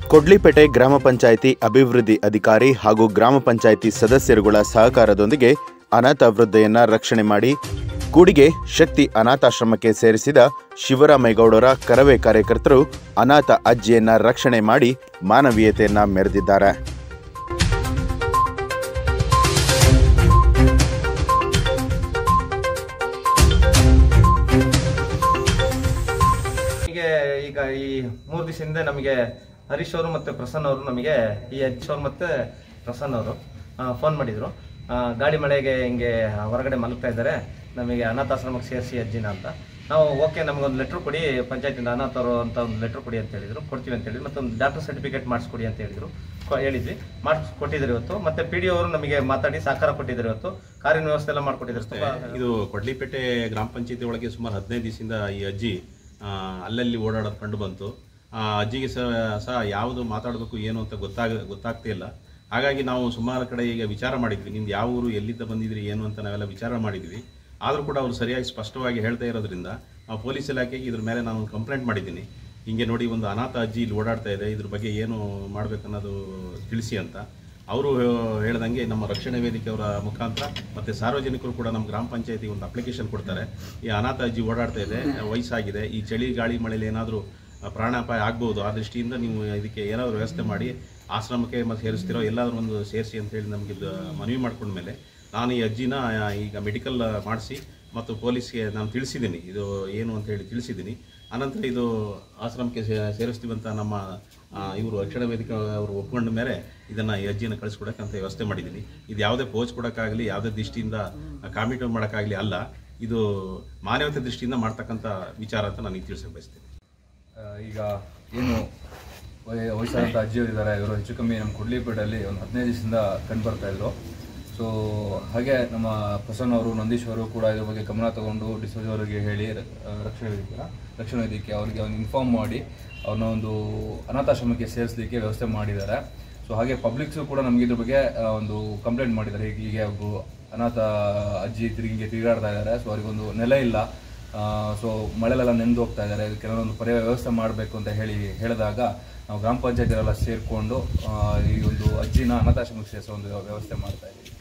ಕೊಡ್ಲಿಪೇಟೆ ಗ್ರಾಮ ಪಂಚಾಯಿತಿ ಅಭಿವೃದ್ಧಿ ಅಧಿಕಾರಿ ಹಾಗೂ ಗ್ರಾಮ ಪಂಚಾಯಿತಿ ಸದಸ್ಯರುಗಳ ಸಹಕಾರದೊಂದಿಗೆ ಅನಾಥ ವೃದ್ಧೆಯನ್ನ ರಕ್ಷಣೆ ಮಾಡಿ ಕೂಡಿಗೆ ಶಕ್ತಿ ಅನಾಥಾಶ್ರಮಕ್ಕೆ ಸೇರಿಸಿದ ಶಿವರಾಮೇಗೌಡರ ಕರವೇ ಕಾರ್ಯಕರ್ತರು ಅನಾಥ ಅಜ್ಜಿಯನ್ನ ರಕ್ಷಣೆ ಮಾಡಿ ಮಾನವೀಯತೆಯನ್ನ ಮೆರೆದಿದ್ದಾರೆ ನಮಗೆ ಈಗ ಈ ಮೂರು ದಿವಸ ಹಿಂದೆ ನಮಗೆ ಹರೀಶ್ ಅವರು ಮತ್ತು ಪ್ರಸನ್ನ ಅವರು ನಮಗೆ ಈ ಅಜ್ಜ್ ಅವರು ಮತ್ತು ಪ್ರಸನ್ನ ಅವರು ಫೋನ್ ಮಾಡಿದರು ಗಾಳಿ ಮಳೆಗೆ ಹಿಂಗೆ ಹೊರಗಡೆ ಮಲಗ್ತಾ ಇದ್ದಾರೆ ನಮಗೆ ಅನಾಥಾಶ್ರಮಕ್ಕೆ ಸೇರಿಸಿ ಅಜ್ಜಿನ ಅಂತ ನಾವು ಓಕೆ ನಮಗೊಂದು ಲೆಟ್ರ್ ಕೊಡಿ ಪಂಚಾಯತಿಂದ ಅನಾಥರು ಅಂತ ಒಂದು ಲೆಟ್ರ್ ಕೊಡಿ ಅಂತ ಹೇಳಿದ್ರು ಕೊಡ್ತೀವಿ ಅಂತ ಹೇಳಿದ್ರು ಮತ್ತೊಂದು ಡಾಕ್ಟರ್ ಸರ್ಟಿಫಿಕೇಟ್ ಮಾಡಿಸ್ಕೊಡಿ ಅಂತ ಹೇಳಿದ್ರು ಕೊ- ಹೇಳಿದ್ವಿ ಮಾಡಿಸ್ ಕೊಟ್ಟಿದ್ದಾರೆ ಇವತ್ತು ಮತ್ತೆ ಪಿ ಡಿ ಅವರು ನಮಗೆ ಮಾತಾಡಿ ಸಹಕಾರ ಕೊಟ್ಟಿದ್ದಾರೆ ಇವತ್ತು ಕಾರಿನ ವ್ಯವಸ್ಥೆ ಎಲ್ಲ ಮಾಡಿಕೊಟ್ಟಿದ್ದಾರೆ ತುಂಬಾ ಇದು ಕೊಡ್ಲಿಪೇಟೆ ಗ್ರಾಮ ಪಂಚಾಯತಿ ಒಳಗೆ ಸುಮಾರು ಹದಿನೈದು ದಿವಸದಿಂದ ಈ ಅಜ್ಜಿ ಆ, ಅಲ್ಲಲ್ಲಿ ಓಡಾಡೋದು ಕಂಡು ಬಂತು ಆ ಅಜ್ಜಿಗೆ ಸಹ ಸಹ ಯಾವುದು ಮಾತಾಡಬೇಕು ಏನು ಅಂತ ಗೊತ್ತಾಗ ಗೊತ್ತಾಗ್ತಾ ಇಲ್ಲ ಹಾಗಾಗಿ ನಾವು ಸುಮಾರು ಕಡೆ ಈಗ ವಿಚಾರ ಮಾಡಿದ್ವಿ ನಿಮ್ದು ಯಾವ ಊರು ಎಲ್ಲಿಂದ ಬಂದಿದ್ರಿ ಏನು ಅಂತ ನಾವೆಲ್ಲ ವಿಚಾರ ಮಾಡಿದ್ವಿ ಆದರೂ ಕೂಡ ಅವರು ಸರಿಯಾಗಿ ಸ್ಪಷ್ಟವಾಗಿ ಹೇಳ್ತಾ ಇರೋದ್ರಿಂದ ನಾವು ಪೊಲೀಸ್ ಇಲಾಖೆಗೆ ಇದ್ರ ಮೇಲೆ ನಾನು ಕಂಪ್ಲೇಂಟ್ ಮಾಡಿದ್ದೀನಿ ಹಿಂಗೆ ನೋಡಿ ಒಂದು ಅನಾಥ ಅಜ್ಜಿ ಇಲ್ಲಿ ಓಡಾಡ್ತಾ ಇದೆ ಇದ್ರ ಬಗ್ಗೆ ಏನು ಮಾಡಬೇಕನ್ನೋದು ತಿಳಿಸಿ ಅಂತ ಅವರು ಹೇಳ್ದಂಗೆ ನಮ್ಮ ರಕ್ಷಣೆ ವೇದಿಕೆಯವರ ಮುಖಾಂತರ ಮತ್ತು ಸಾರ್ವಜನಿಕರು ಕೂಡ ನಮ್ಮ ಗ್ರಾಮ ಪಂಚಾಯತಿ ಒಂದು ಅಪ್ಲಿಕೇಶನ್ ಕೊಡ್ತಾರೆ ಈ ಅನಾಥ ಅಜ್ಜಿ ಓಡಾಡ್ತಾ ಇದೆ ವಯಸ್ಸಾಗಿದೆ ಈ ಚಳಿ ಗಾಳಿ ಮಳೆಯಲ್ಲಿ ಏನಾದರೂ ಪ್ರಾಣಾಪಾಯ ಆಗ್ಬೋದು ಆ ದೃಷ್ಟಿಯಿಂದ ನೀವು ಇದಕ್ಕೆ ಏನಾದರೂ ವ್ಯವಸ್ಥೆ ಮಾಡಿ ಆಶ್ರಮಕ್ಕೆ ಮತ್ತು ಸೇರಿಸ್ತಿರೋ ಎಲ್ಲಾದರೂ ಒಂದು ಸೇರಿಸಿ ಅಂತೇಳಿ ನಮಗೆ ಇದು ಮನವಿ ಮಾಡ್ಕೊಂಡ್ಮೇಲೆ ನಾನು ಈ ಅಜ್ಜಿನ ಈಗ ಮೆಡಿಕಲ್ ಮಾಡಿಸಿ ಮತ್ತು ಪೊಲೀಸ್ಗೆ ನಾನು ತಿಳಿಸಿದ್ದೀನಿ ಇದು ಏನು ಅಂತ ಹೇಳಿ ತಿಳಿಸಿದ್ದೀನಿ ಅನಂತರ ಇದು ಆಶ್ರಮಕ್ಕೆ ಸೇ- ಸೇರಿಸ್ತೀವಂತ ನಮ್ಮ ಇವರು ರಕ್ಷಣಾ ವೇದಿಕೆ ಅವರು ಒಪ್ಕೊಂಡ ಮೇಲೆ ಇದನ್ನು ಈ ಅಜ್ಜಿಯನ್ನು ಕಳಿಸ್ಕೊಡಕ್ಕೆ ಅಂತ ವ್ಯವಸ್ಥೆ ಮಾಡಿದ್ದೀನಿ ಇದು ಯಾವುದೇ ಪೋಚ್ ಕೊಡೋಕ್ಕಾಗಲಿ ಯಾವುದೇ ದೃಷ್ಟಿಯಿಂದ ಕಾಮಿಟ್ ಮಾಡೋಕ್ಕಾಗಲಿ ಅಲ್ಲ ಇದು ಮಾನವತೆ ದೃಷ್ಟಿಯಿಂದ ಮಾಡ್ತಕ್ಕಂಥ ವಿಚಾರ ಅಂತ ನಾನು ತಿಳಿಸಕ್ಕೆ ಬಯಸ್ತೀನಿ ಆ, ಈಗ ಏನು ವಯ- ವಯಸ್ಸಾದಂಥ ಅಜ್ಜಿಯವರು ಇದ್ದಾರೆ ಇವರು ಹೆಚ್ಚು ಕಮ್ಮಿ ನಮ್ಮ ಕುಡ್ಲಿಪೇಟೆಯಲ್ಲಿ ಒಂದು ಹದಿನೈದು ದಿವಸದಿಂದ ಕಂಡು ಬರ್ತಾ ಇದ್ರು ಸೊ ಹಾಗೆ ನಮ್ಮ ಪ್ರಸನ್ನ ಅವರು ನಂದೀಶ್ ಅವರು ಕೂಡ ಇದ್ರ ಬಗ್ಗೆ ಗಮನ ತಗೊಂಡು ಡಿಸೋಜ್ ಅವರಿಗೆ ಹೇಳಿ ಆ, ರಕ್ಷಣಾ ವೇದಿಕೆ ರಕ್ಷಣಾ ವೇದಿಕೆ ಅವರಿಗೆ ಒಂದು ಇನ್ಫಾರ್ಮ್ ಮಾಡಿ ಅವ್ರನ್ನ ಒಂದು ಅನಾಥಾಶ್ರಮಕ್ಕೆ ಸೇರಿಸಲಿಕ್ಕೆ ವ್ಯವಸ್ಥೆ ಮಾಡಿದ್ದಾರೆ ಸೊ ಹಾಗೆ ಪಬ್ಲಿಕ್ಸು ಕೂಡ ನಮಗೆ ಇದ್ರ ಬಗ್ಗೆ ಆ, ಒಂದು ಕಂಪ್ಲೇಂಟ್ ಮಾಡಿದ್ದಾರೆ ಹೀಗೆ ಹೀಗೆ ಒಬ್ಬರು ಅನಾಥ ಅಜ್ಜಿ ತಿರುಗಿಗೆ ತಿರುಗಾಡ್ತಾ ಇದ್ದಾರೆ ಸೊ ಅವರಿಗೊಂದು ನೆಲೆ ಇಲ್ಲ ಸೊ ಮಳೆಲೆಲ್ಲ ನೆಂದು ಹೋಗ್ತಾ ಇದ್ದಾರೆ ಇದಕ್ಕೆ ಒಂದು ಪರ್ಯಾಯ ವ್ಯವಸ್ಥೆ ಮಾಡಬೇಕು ಅಂತ ಹೇಳಿ ಹೇಳಿದಾಗ ನಾವು ಗ್ರಾಮ ಪಂಚಾಯತಿಯರೆಲ್ಲ ಸೇರಿಕೊಂಡು ಈ ಒಂದು ಅಜ್ಜಿನ ಅನಾಥಾಶ್ರಮಕ್ಕೆ ಸೇರಿಸೋ ಒಂದು ವ್ಯವಸ್ಥೆ ಮಾಡ್ತಾ ಇದ್ದೀವಿ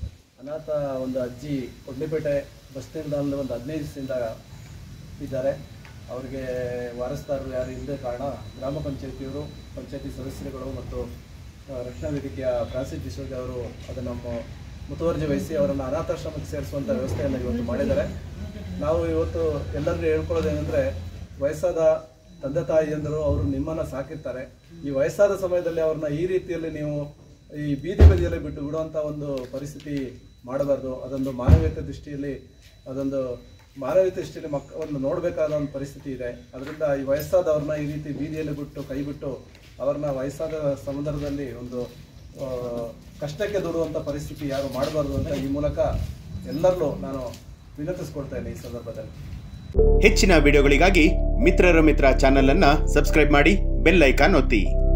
ಅನಾಥ ಒಂದು ಅಜ್ಜಿ ಕೊಡ್ಲಿಪೇಟೆ ಬಸ್ ನಿಲ್ದಾಣದಲ್ಲಿ ಒಂದು ಹದಿನೈದು ದಿವಸದಿಂದ ಇದ್ದಾರೆ ಅವರಿಗೆ ವಾರಸ್ದಾರರು ಯಾರು ಇಲ್ಲದೆ ಕಾರಣ ಗ್ರಾಮ ಪಂಚಾಯತಿಯವರು ಪಂಚಾಯತಿ ಸದಸ್ಯರುಗಳು ಮತ್ತು ಆ, ರಕ್ಷಣಾ ವೇದಿಕೆಯ ಫ್ರಾನ್ಸಿಸ್ ಡಿಸೋಜ್ ಅವರು ಅದನ್ನು ಮ- ಮುತುವರ್ಜಿ ವಹಿಸಿ ಅವರನ್ನು ಅನಾಥಾಶ್ರಮಕ್ಕೆ ಸೇರಿಸುವಂಥ ವ್ಯವಸ್ಥೆಯನ್ನು ಇವತ್ತು ಮಾಡಿದ್ದಾರೆ ನಾವು ಇವತ್ತು ಎಲ್ಲರಿಗೂ ಹೇಳ್ಕೊಳ್ಳೋದೇನೆಂದರೆ ವಯಸ್ಸಾದ ತಂದೆ ತಾಯಿಯಂದರು ಅವರು ನಿಮ್ಮನ್ನು ಸಾಕಿರ್ತಾರೆ ಈ ವಯಸ್ಸಾದ ಸಮಯದಲ್ಲಿ ಅವ್ರನ್ನ ಈ ರೀತಿಯಲ್ಲಿ ನೀವು ಈ ಬೀದಿ ಬದಿಯಲ್ಲಿ ಬಿಟ್ಟು ಬಿಡುವಂಥ ಒಂದು ಪರಿಸ್ಥಿತಿ ಮಾಡಬಾರ್ದು ಅದೊಂದು ಮಾನವೀಯತೆ ದೃಷ್ಟಿಯಲ್ಲಿ ಅದೊಂದು ಮಾನವೀಯತೆ ದೃಷ್ಟಿಯಲ್ಲಿ ಮಕ್ ಒಂದು ನೋಡಬೇಕಾದ ಒಂದು ಪರಿಸ್ಥಿತಿ ಇದೆ ಅದರಿಂದ ಈ ವಯಸ್ಸಾದವ್ರನ್ನ ಈ ರೀತಿ ಬೀದಿಯಲ್ಲಿ ಬಿಟ್ಟು ಕೈ ಬಿಟ್ಟು ಅವ್ರನ್ನ ವಯಸ್ಸಾದ ಸಂದರ್ಭದಲ್ಲಿ ಒಂದು ಆ, ಕಷ್ಟಕ್ಕೆ ದೂಡುವಂಥ ಪರಿಸ್ಥಿತಿ ಯಾರು ಮಾಡಬಾರ್ದು ಅಂತ ಈ ಮೂಲಕ ಎಲ್ಲರಲ್ಲೂ ನಾನು ವಿನಂತಿಸ್ಕೊಳ್ತೇನೆ ಈ ಸಂದರ್ಭದಲ್ಲಿ ಹೆಚ್ಚಿನ ವಿಡಿಯೋಗಳಿಗಾಗಿ ಮಿತ್ರರ ಮಿತ್ರ ಚಾನೆಲ್ ಅನ್ನ ಸಬ್ಸ್ಕ್ರೈಬ್ ಮಾಡಿ ಬೆಲ್ ಐಕಾನ್ ಒತ್ತಿ